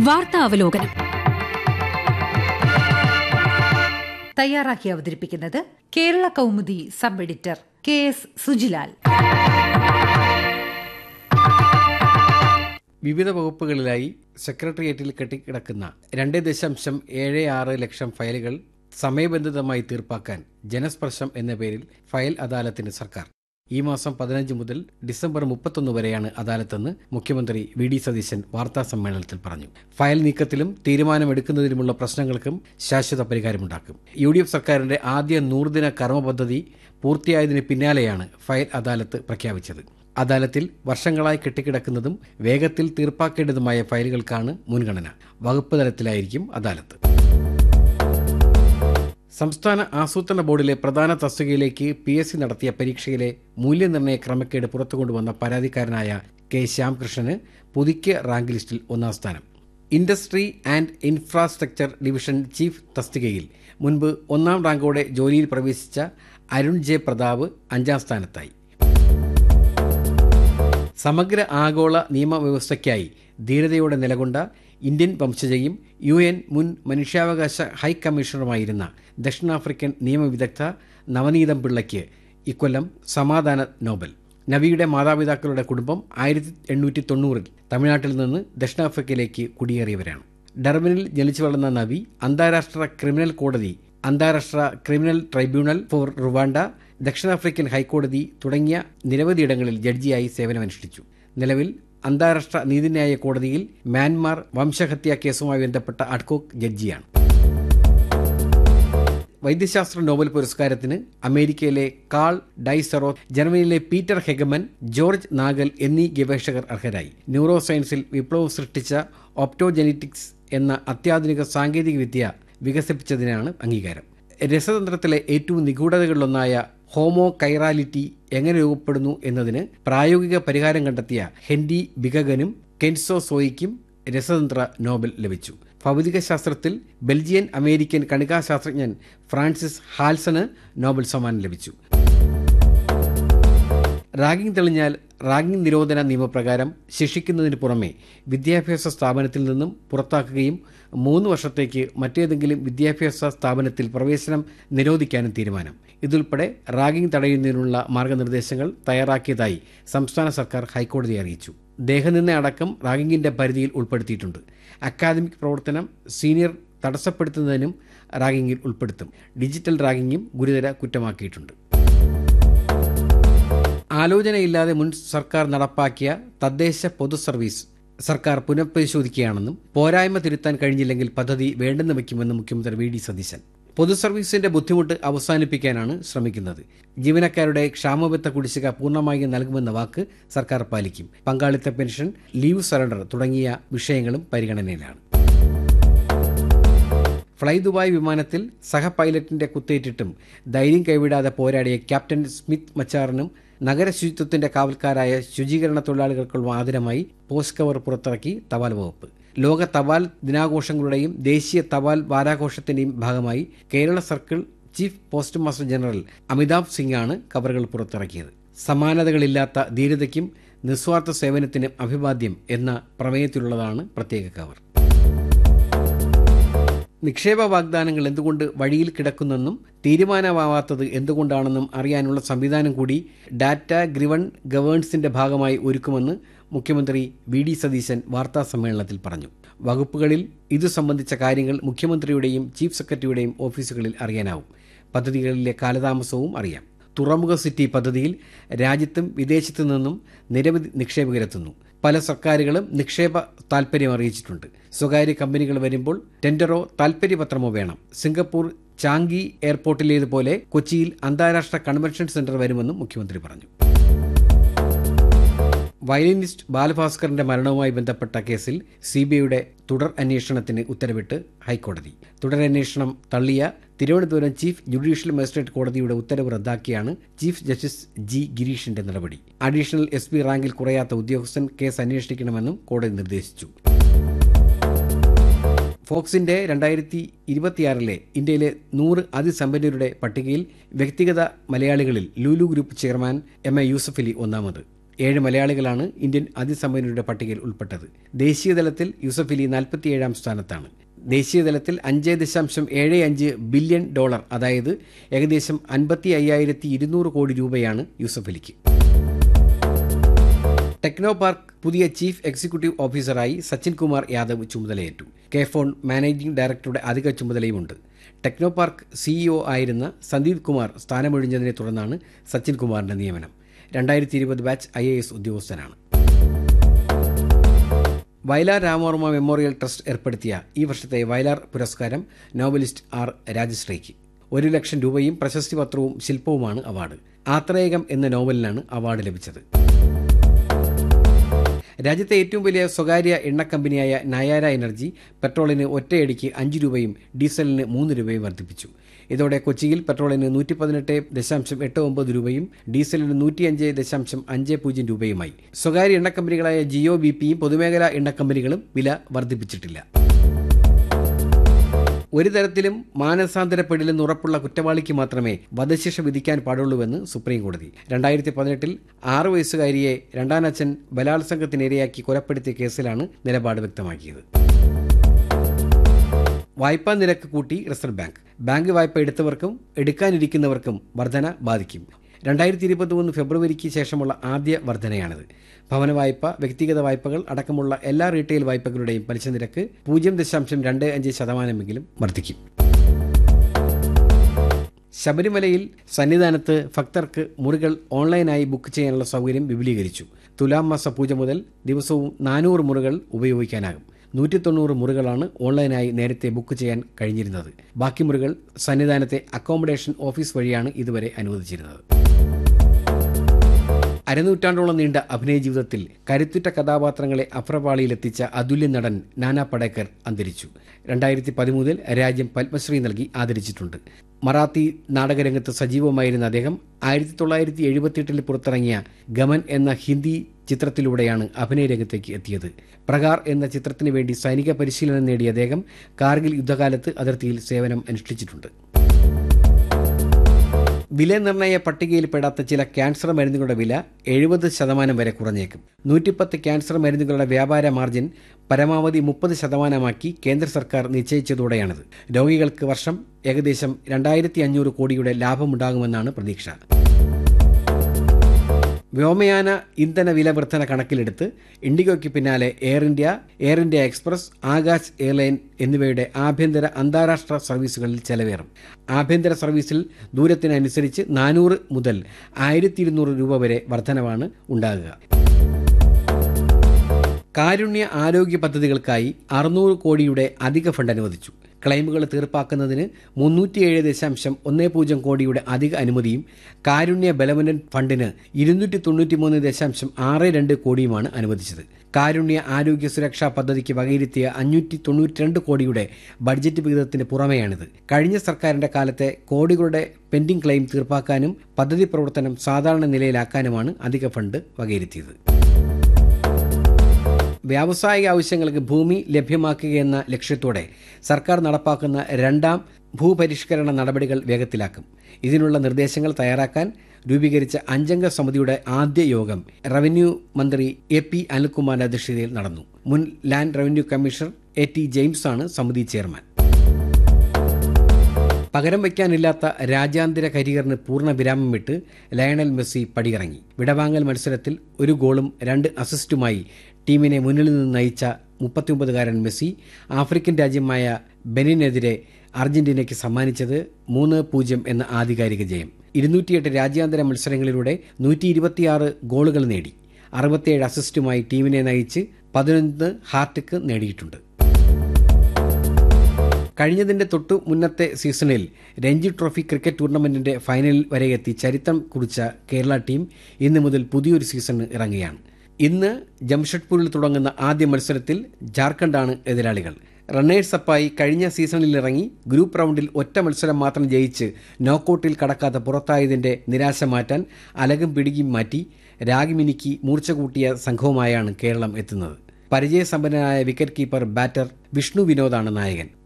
വാർത്താ അവലോകനം തയ്യാറാക്കി അവതരിപ്പിക്കുന്നത് Kerala Kaumudi sub editor K S Sujilal വിവിധ വകുപ്പുകളിലായി സെക്രട്ടേറിയറ്റിൽ കെട്ടിക്കിടക്കുന്ന രണ്ട് ദശാംശം ഏഴ് ആറ് ലക്ഷം ഫയലുകൾ സമയബന്ധിതമായി തീർപ്പാക്കാൻ ജനസ്പർശം എന്ന പേരിൽ ഫയൽ അദാലത്തിന് സർക്കാർ ഈ മാസം പതിനഞ്ച് മുതൽ ഡിസംബർ മുപ്പത്തൊന്ന് വരെയാണ് അദാലത്തെന്ന് മുഖ്യമന്ത്രി വി ഡി സതീശൻ വാർത്താ സമ്മേളനത്തിൽ പറഞ്ഞു ഫയൽ നീക്കത്തിലും തീരുമാനമെടുക്കുന്നതിലുമുള്ള പ്രശ്നങ്ങൾക്കും ശാശ്വത പരിഹാരമുണ്ടാക്കും യു ഡി എഫ് സർക്കാരിന്റെ ആദ്യ നൂറുദിന കർമ്മ പദ്ധതി പൂർത്തിയായതിന് പിന്നാലെയാണ് ഫയൽ അദാലത്ത് പ്രഖ്യാപിച്ചത് അദാലത്തിൽ വർഷങ്ങളായി കെട്ടിക്കിടക്കുന്നതും വേഗത്തിൽ തീർപ്പാക്കേണ്ടതുമായ ഫയലുകൾക്കാണ് മുൻഗണന വകുപ്പ് തലത്തിലായിരിക്കും അദാലത്ത് സംസ്ഥാന ആസൂത്രണ ബോർഡിലെ പ്രധാന തസ്തികയിലേക്ക് പി എസ് സി നടത്തിയ പരീക്ഷയിലെ മൂല്യനിർണ്ണയ ക്രമക്കേട് പുറത്തുകൊണ്ടുവന്ന പരാതിക്കാരനായ കെ ശ്യാംകൃഷ്ണന് പുതുക്കിയ റാങ്ക് ലിസ്റ്റിൽ ഒന്നാം സ്ഥാനം industry and infrastructure division chief തസ്തികയിൽ മുൻപ് ഒന്നാം റാങ്കോടെ ജോലിയിൽ പ്രവേശിച്ച അരുൺ ജെ പ്രതാപ് അഞ്ചാം സ്ഥാനത്തായി സമഗ്ര ആഗോള നിയമവ്യവസ്ഥയ്ക്കായി ധീരതയോടെ നിലകൊണ്ട ഇന്ത്യൻ വംശജയും യു എൻ മുൻ മനുഷ്യാവകാശ ഹൈ കമ്മീഷണറുമായിരുന്ന ദക്ഷിണാഫ്രിക്കൻ നിയമവിദഗ്ധ നവനീതം പിള്ളയ്ക്ക് ഇക്കൊല്ലം സമാധാന നോബൽ നവിയുടെ മാതാപിതാക്കളുടെ കുടുംബം ആയിരത്തി എണ്ണൂറ്റി തൊണ്ണൂറിൽ തമിഴ്നാട്ടിൽ നിന്ന് ദക്ഷിണാഫ്രിക്കയിലേക്ക് കുടിയേറിയവരാണ് ഡർബനിൽ ജനിച്ചു വളർന്ന നവി അന്താരാഷ്ട്ര ക്രിമിനൽ കോടതി അന്താരാഷ്ട്ര ക്രിമിനൽ ട്രൈബ്യൂണൽ ഫോർ റുവാണ്ട ദക്ഷിണാഫ്രിക്കൻ ഹൈക്കോടതി തുടങ്ങിയ നിരവധിയിടങ്ങളിൽ ജഡ്ജിയായി സേവനമനുഷ്ഠിച്ചു നിലവിൽ അന്താരാഷ്ട്ര നീതിന്യായ കോടതിയിൽ മ്യാൻമാർ വംശഹത്യാ കേസുമായി ബന്ധപ്പെട്ട അഡ്കോക്ക് ജഡ്ജിയാണ് വൈദ്യശാസ്ത്ര നോബൽ പുരസ്കാരത്തിന് അമേരിക്കയിലെ കാൾ ഡൈസറോ ജർമ്മനിയിലെ പീറ്റർ ഹെഗമൻ ജോർജ് നാഗൽ എന്നീ ഗവേഷകർ അർഹരായി ന്യൂറോ സയൻസിൽ വിപ്ലവം സൃഷ്ടിച്ച ഓപ്റ്റോജെനറ്റിക്സ് എന്ന അത്യാധുനിക സാങ്കേതികവിദ്യ വികസിപ്പിച്ചതിനാണ് അംഗീകാരം രസതന്ത്രത്തിലെ ഏറ്റവും നിഗൂഢതകളിലൊന്നായ ഹോമോ കൈറാലിറ്റി എങ്ങനെ രൂപപ്പെടുന്നു എന്നതിന് പ്രായോഗിക പരിഹാരം കണ്ടെത്തിയ ഹെൻഡി ബിഗഗനും കെൻസോ സോയിക്കും രസതന്ത്ര നോബൽ ലഭിച്ചു ഭൗതിക ശാസ്ത്രത്തിൽ ബെൽജിയൻ അമേരിക്കൻ കണികാശാസ്ത്രജ്ഞൻ ഫ്രാൻസിസ് ഹാൽസന് നോബൽ സമ്മാനം ലഭിച്ചു റാഗിംഗ് തെളിഞ്ഞാൽ റാഗിംഗ് നിരോധന നിയമപ്രകാരം ശിക്ഷിക്കുന്നതിന് പുറമെ വിദ്യാഭ്യാസ സ്ഥാപനത്തിൽ നിന്നും പുറത്താക്കുകയും മൂന്ന് വർഷത്തേക്ക് മറ്റേതെങ്കിലും വിദ്യാഭ്യാസ സ്ഥാപനത്തിൽ പ്രവേശനം നിരോധിക്കാനും തീരുമാനം ഇതുൾപ്പെടെ റാഗിംഗ് തടയുന്നതിനുള്ള മാർഗനിർദ്ദേശങ്ങൾ തയ്യാറാക്കിയതായി സംസ്ഥാന സർക്കാർ ഹൈക്കോടതിയെ അറിയിച്ചു ദേഹനിന്ദ അടക്കം റാഗിങ്ങിന്റെ പരിധിയിൽ ഉൾപ്പെടുത്തിയിട്ടുണ്ട് അക്കാദമിക് പ്രവർത്തനം സീനിയർ തടസ്സപ്പെടുത്തുന്നതിനും റാഗിങ്ങിൽ ഉൾപ്പെടുത്തും ഡിജിറ്റൽ റാഗിങ്ങും ഗുരുതര കുറ്റമാക്കിയിട്ടുണ്ട് ആലോചനയില്ലാതെ മുൻ സർക്കാർ നടപ്പാക്കിയ തദ്ദേശ പൊതു സർവീസ് സർക്കാർ പുനഃപരിശോധിക്കുകയാണെന്നും പോരായ്മ തിരുത്താൻ കഴിഞ്ഞില്ലെങ്കിൽ പദ്ധതി വേണ്ടെന്ന് വയ്ക്കുമെന്നും മുഖ്യമന്ത്രി വി ഡി സതീശൻ പൊതു സർവീസിന്റെ ബുദ്ധിമുട്ട് അവസാനിപ്പിക്കാനാണ് ശ്രമിക്കുന്നത് ജീവനക്കാരുടെ ക്ഷാമബത്ത കുടിശ്ശിക പൂർണ്ണമായും നൽകുമെന്ന വാക്ക് സർക്കാർ പാലിക്കും പങ്കാളിത്ത പെൻഷൻ ലീവ് സറണ്ടർ തുടങ്ങിയ വിഷയങ്ങളും പരിഗണനയിലാണ് ഫ്ലൈ ദുബായ് വിമാനത്തിൽ സഹ പൈലറ്റിന്റെ കുത്തേറ്റിട്ടും ധൈര്യം കൈവിടാതെ പോരാടിയ ക്യാപ്റ്റൻ സ്മിത്ത് മച്ചാറിനും നഗര ശുചിത്വത്തിന്റെ കാവൽക്കാരായ ശുചീകരണ തൊഴിലാളികൾക്കുള്ള ആദരമായി പോസ്റ്റ് കവർ പുറത്തിറക്കി തപാൽ വകുപ്പ് ലോക തപാൽ ദിനാഘോഷങ്ങളുടെയും ദേശീയ തപാൽ വാരാഘോഷത്തിന്റെയും ഭാഗമായി Kerala circle chief postmaster general Amitabh Singh ആണ് കവറുകൾ പുറത്തിറക്കിയത് സമാനതകളില്ലാത്ത ധീരതയ്ക്കും നിസ്വാർത്ഥ സേവനത്തിനും അഭിവാദ്യം എന്ന പ്രമേയത്തിലുള്ളതാണ് പ്രത്യേക കവർ നിക്ഷേപ വാഗ്ദാനങ്ങൾ എന്തുകൊണ്ട് വഴിയിൽ കിടക്കുന്നെന്നും തീരുമാനമാവാത്തത് എന്തുകൊണ്ടാണെന്നും അറിയാനുള്ള സംവിധാനം കൂടി ഡാറ്റ ഗ്രിവൺ ഗവേൺസിന്റെ ഭാഗമായി ഒരുക്കുമെന്ന് മുഖ്യമന്ത്രി വി ഡി സതീശൻ വാർത്താ സമ്മേളനത്തിൽ പറഞ്ഞു വകുപ്പുകളിൽ ഇതു സംബന്ധിച്ച കാര്യങ്ങൾ മുഖ്യമന്ത്രിയുടെയും ചീഫ് സെക്രട്ടറിയുടെയും ഓഫീസുകളിൽ അറിയാനാവും പദ്ധതികളിലെ കാലതാമസവും അറിയാം തുറമുഖ സിറ്റി പദ്ധതിയിൽ രാജ്യത്തും വിദേശത്തു നിന്നും നിരവധി നിക്ഷേപകരെത്തുന്നു പല സർക്കാരുകളും നിക്ഷേപ താൽപ്പര്യം അറിയിച്ചിട്ടുണ്ട് സ്വകാര്യ കമ്പനികൾ വരുമ്പോൾ ടെൻഡറോ താൽപ്പര്യപത്രമോ വേണം സിംഗപ്പൂർ ചാങ്കി എയർപോർട്ടിലേതുപോലെ കൊച്ചിയിൽ അന്താരാഷ്ട്ര കൺവെൻഷൻ സെന്റർ വരുമെന്നും മുഖ്യമന്ത്രി പറഞ്ഞു വയലിനിസ്റ്റ് ബാലഭാസ്കറിന്റെ മരണവുമായി ബന്ധപ്പെട്ട കേസിൽ സി ബി ഐയുടെ തുടർ അന്വേഷണത്തിന് ഉത്തരവിട്ട് ഹൈക്കോടതി തുടരന്വേഷണം തള്ളിയ തിരുവനന്തപുരം ചീഫ് ജുഡീഷ്യൽ മജിസ്ട്രേറ്റ് കോടതിയുടെ ഉത്തരവ് റദ്ദാക്കിയാണ് ചീഫ് ജസ്റ്റിസ് ജി ഗിരീഷിന്റെ നടപടി അഡീഷണൽ എസ് പി റാങ്കിൽ കുറയാത്ത ഉദ്യോഗസ്ഥൻ കേസ് അന്വേഷിക്കണമെന്നും കോടതി നിർദ്ദേശിച്ചു ഫോക്സിന്റെ രണ്ടായിരത്തി ഇരുപത്തിയാറിലെ ഇന്ത്യയിലെ നൂറ് അതിസമ്പന്നരുടെ പട്ടികയിൽ വ്യക്തിഗത മലയാളികളിൽ Lulu group chairman M A Yusuf Ali ഒന്നാമത് ഏഴ് മലയാളികളാണ് ഇന്ത്യൻ അതിസമ്പന്നരുടെ പട്ടികയിൽ ഉൾപ്പെട്ടത് ദേശീയ തലത്തിൽ യൂസഫ് അലി നാൽപ്പത്തിയേഴാം സ്ഥാനത്താണ് ദേശീയ തലത്തിൽ അഞ്ച് ദശാംശം ഏഴ് അഞ്ച് ബില്യൺ ഡോളർ അതായത് ഏകദേശം അൻപത്തി അയ്യായിരത്തി ഇരുന്നൂറ് കോടി രൂപയാണ് യൂസഫ് അലിക്ക് ടെക്നോ പാർക്ക് പുതിയ ചീഫ് എക്സിക്യൂട്ടീവ് ഓഫീസറായി സച്ചിൻ കുമാർ യാദവ് ചുമതലയേറ്റു കെ ഫോൺ മാനേജിംഗ് ഡയറക്ടറുടെ അധിക ചുമതലയുമുണ്ട് ടെക്നോ പാർക്ക് സിഇഒ ആയിരുന്ന സന്ദീപ് കുമാർ സ്ഥാനമൊഴിഞ്ഞതിനെ തുടർന്നാണ് സച്ചിൻ കുമാറിന്റെ നിയമനം രണ്ടായിരത്തി ഇരുപത് ബാച്ച് ഐ എ എസ് ഉദ്യോഗസ്ഥനാണ് വയലാർ രാമവർമ്മ മെമ്മോറിയൽ ട്രസ്റ്റ് ഏർപ്പെടുത്തിയ ഈ വർഷത്തെ വയലാർ പുരസ്കാരം നോവലിസ്റ്റ് ആർ രാജശ്രീക്ക് ഒരു ലക്ഷം രൂപയും പ്രശസ്തി പത്രവും ശില്പവുമാണ് അവാർഡ് ആത്രേയകം എന്ന നോവലിനാണ് അവാർഡ് ലഭിച്ചത് രാജ്യത്തെ ഏറ്റവും വലിയ സ്വകാര്യ എണ്ണ കമ്പനിയായ നയാര എനർജി പെട്രോളിന് ഒറ്റയടിക്ക് അഞ്ച് രൂപയും ഡീസലിന് മൂന്ന് രൂപയും വർദ്ധിപ്പിച്ചു ഇതോടെ കൊച്ചിയിൽ പെട്രോളിന് നൂറ്റി പതിനെട്ട് ദശാംശം എട്ട് ഒമ്പത് രൂപയും ഡീസലിന് നൂറ്റിയഞ്ച് ദശാംശം അഞ്ച് പൂജ്യം രൂപയുമായി സ്വകാര്യ എണ്ണ കമ്പനികളായ ജിയോ ബി പിയും പൊതുമേഖലാ എണ്ണ കമ്പനികളും വില വർദ്ധിപ്പിച്ചിട്ടില്ല ഒരു തരത്തിലും മാനസാന്തരപ്പെടില്ലെന്ന് ഉറപ്പുള്ള കുറ്റവാളിക്ക് മാത്രമേ വധശിക്ഷ വിധിക്കാൻ പാടുള്ളൂവെന്ന് സുപ്രീം കോടതി രണ്ടായിരത്തി പതിനെട്ടിൽ ആറു വയസ്സുകാരിയെ രണ്ടാനച്ഛൻ ബലാത്സംഗത്തിനിരയാക്കി കൊലപ്പെടുത്തിയ കേസിലാണ് നിലപാട് വ്യക്തമാക്കിയത് വായ്പാ നിരക്ക് കൂട്ടി റിസർവ് ബാങ്ക് ബാങ്ക് വായ്പ എടുത്തവർക്കും എടുക്കാനിരിക്കുന്നവർക്കും വർധന ബാധിക്കും രണ്ടായിരത്തി ഇരുപത്തിമൂന്ന് ഫെബ്രുവരിക്ക് ശേഷമുള്ള ആദ്യ വർധനയാണിത് ഭവന വായ്പ വ്യക്തിഗത വായ്പകൾ അടക്കമുള്ള എല്ലാ റീറ്റെയിൽ വായ്പകളുടെയും പലിശ നിരക്ക് പൂജ്യം ദശാംശം രണ്ട് അഞ്ച് ശതമാനമെങ്കിലും വർദ്ധിക്കും ശബരിമലയിൽ സന്നിധാനത്ത് ഭക്തർക്ക് മുറികൾ ഓൺലൈനായി ബുക്ക് ചെയ്യാനുള്ള സൗകര്യം വിപുലീകരിച്ചു തുലാം മാസ പൂജ മുതൽ ദിവസവും നാനൂറ് മുറികൾ ഉപയോഗിക്കാനാകും നൂറ്റി തൊണ്ണൂറ് മുറികളാണ് ഓൺലൈനായി നേരത്തെ ബുക്ക് ചെയ്യാൻ കഴിഞ്ഞിരുന്നത് ബാക്കി മുറികൾ സന്നിധാനത്തെ അക്കോമഡേഷൻ ഓഫീസ് വഴിയാണ് ഇതുവരെ അനുവദിച്ചിരുന്നത് അരനൂറ്റാണ്ടോളം നീണ്ട അഭിനയ ജീവിതത്തിൽ കരുത്തുറ്റ കഥാപാത്രങ്ങളെ അഫ്രപാളിയിലെത്തിച്ച അതുല്യ നടൻ നാനാ പടേക്കർ അന്തരിച്ചു രണ്ടായിരത്തി പതിമൂന്നിൽ രാജ്യം പത്മശ്രീ നൽകി ആദരിച്ചിട്ടുണ്ട് മറാത്തി നാടകരംഗത്ത് സജീവമായിരുന്ന അദ്ദേഹം ആയിരത്തി തൊള്ളായിരത്തി എഴുപത്തിയെട്ടിൽ പുറത്തിറങ്ങിയ ഗമൻ എന്ന ഹിന്ദി ചിത്രത്തിലൂടെയാണ് അഭിനയ രംഗത്തേക്ക് എത്തിയത് പ്രകാർ എന്ന ചിത്രത്തിന് വേണ്ടി സൈനിക പരിശീലനം നേടിയ അദ്ദേഹം കാർഗിൽ യുദ്ധകാലത്ത് അതിർത്തിയിൽ സേവനം അനുഷ്ഠിച്ചിട്ടുണ്ട് വിലനിർണ്ണയ പട്ടികയിൽപ്പെടാത്ത ചില ക്യാൻസർ മരുന്നുകളുടെ വില എഴുപത് ശതമാനം വരെ കുറഞ്ഞേക്കും നൂറ്റിപ്പത്ത് ക്യാൻസർ മരുന്നുകളുടെ വ്യാപാര മാർജിൻ പരമാവധി മുപ്പത് ശതമാനമാക്കി കേന്ദ്ര സർക്കാർ നിശ്ചയിച്ചതോടെയാണിത് രോഗികൾക്ക് വർഷം ഏകദേശം രണ്ടായിരത്തി അഞ്ഞൂറ് കോടിയുടെ ലാഭമുണ്ടാകുമെന്നാണ് പ്രതീക്ഷ വ്യോമയാന ഇന്ധന വില വർധന കണക്കിലെടുത്ത് ഇൻഡിഗോയ്ക്ക് പിന്നാലെ Air India Air India Express Akasa airline എന്നിവയുടെ ആഭ്യന്തര അന്താരാഷ്ട്ര സർവീസുകളിൽ ചെലവേറും ആഭ്യന്തര സർവീസിൽ ദൂരത്തിനനുസരിച്ച് നാനൂറ് മുതൽ ആയിരത്തി ഇരുന്നൂറ് രൂപ വരെ വർധനവാണ് ഉണ്ടാകുക കാരുണ്യ ആരോഗ്യ പദ്ധതികൾക്കായി അറുന്നൂറ് കോടിയുടെ അധിക ഫണ്ട് അനുവദിച്ചു ക്ലെയിമുകൾ തീർപ്പാക്കുന്നതിന് മുന്നൂറ്റിയേഴ് ദശാംശം ഒന്ന് പൂജ്യം കോടിയുടെ അധിക അനുമതിയും കാരുണ്യ ബലവനൻ ഫണ്ടിന് ഇരുന്നൂറ്റി തൊണ്ണൂറ്റിമൂന്ന് ദശാംശം ആറ് രണ്ട് കോടിയുമാണ് അനുവദിച്ചത് കാരുണ്യ ആരോഗ്യ സുരക്ഷാ പദ്ധതിക്ക് വകയിരുത്തിയ അഞ്ഞൂറ്റി തൊണ്ണൂറ്റിരണ്ട് കോടിയുടെ ബഡ്ജറ്റ് വിഹിതത്തിന് പുറമെയാണിത് കഴിഞ്ഞ സർക്കാരിന്റെ കാലത്തെ കോടികളുടെ പെൻഡിംഗ് ക്ലെയിം തീർപ്പാക്കാനും പദ്ധതി പ്രവർത്തനം സാധാരണ നിലയിലാക്കാനുമാണ് അധിക ഫണ്ട് വകയിരുത്തിയത് വ്യാവസായിക ആവശ്യങ്ങൾക്ക് ഭൂമി ലഭ്യമാക്കുകയെന്ന ലക്ഷ്യത്തോടെ സർക്കാർ നടപ്പാക്കുന്ന രണ്ടാം ഭൂപരിഷ്കരണ നടപടികൾ വേഗത്തിലാക്കും ഇതിനുള്ള നിർദ്ദേശങ്ങൾ തയ്യാറാക്കാൻ രൂപീകരിച്ച അഞ്ചംഗ സമിതിയുടെ ആദ്യ യോഗം റവന്യൂ മന്ത്രി എ പി അനിൽകുമാറിന്റെ അധ്യക്ഷതയിൽ നടന്നു മുൻ land revenue commissioner A T James ആണ് സമിതി ചെയർമാൻ പകരം വയ്ക്കാനില്ലാത്ത രാജ്യാന്തര കരിയറിന് പൂർണ്ണ വിരാമം വിട്ട് ലയണൽ മെസ്സി പടിയിറങ്ങി വിടവാങ്ങൽ മത്സരത്തിൽ ഒരു ഗോളും രണ്ട് അസിസ്റ്റുമായി ടീമിനെ മുന്നിൽ നിന്ന് നയിച്ച മുപ്പത്തിയൊമ്പതുകാരൻ മെസ്സി ആഫ്രിക്കൻ രാജ്യമായ ബെനിനെതിരെ അർജന്റീനയ്ക്ക് സമ്മാനിച്ചത് മൂന്ന് പൂജ്യം എന്ന ആധികാരിക ജയം ഇരുന്നൂറ്റിയെട്ട് രാജ്യാന്തര മത്സരങ്ങളിലൂടെ നൂറ്റി ഇരുപത്തിയാറ് ഗോളുകൾ നേടി അറുപത്തിയേഴ് അസിസ്റ്റുമായി ടീമിനെ നയിച്ച് പതിനൊന്ന് ഹാർട്ടിക്ക് നേടിയിട്ടുണ്ട് കഴിഞ്ഞതിന്റെ തൊട്ടു മുന്നത്തെ സീസണിൽ രഞ്ജി ട്രോഫി ക്രിക്കറ്റ് ടൂർണമെന്റിന്റെ ഫൈനലിൽ വരെ എത്തി ചരിത്രം കുറിച്ച കേരള ടീം ഇന്ന് മുതൽ പുതിയൊരു സീസണിന് ഇറങ്ങുകയാണ് ഇന്ന് ജംഷഡ്പൂരിൽ തുടങ്ങുന്ന ആദ്യ മത്സരത്തിൽ ജാർഖണ്ഡാണ് എതിരാളികൾ റണ്ണേഴ്സ് അപ്പായി കഴിഞ്ഞ സീസണിൽ ഇറങ്ങി ഗ്രൂപ്പ് റൗണ്ടിൽ ഒറ്റ മത്സരം മാത്രം ജയിച്ച് നോക്കൌട്ടിൽ കടക്കാതെ പുറത്തായതിന്റെ നിരാശ മാറ്റാൻ അലകും പിടിയും മാറ്റി രാഗിമിനിക്ക് മൂർച്ച കൂട്ടിയ സംഘവുമായാണ് കേരളം എത്തുന്നത് പരിചയസമ്പന്നനായ വിക്കറ്റ് കീപ്പർ ബാറ്റർ വിഷ്ണു വിനോദാണ് നായകൻ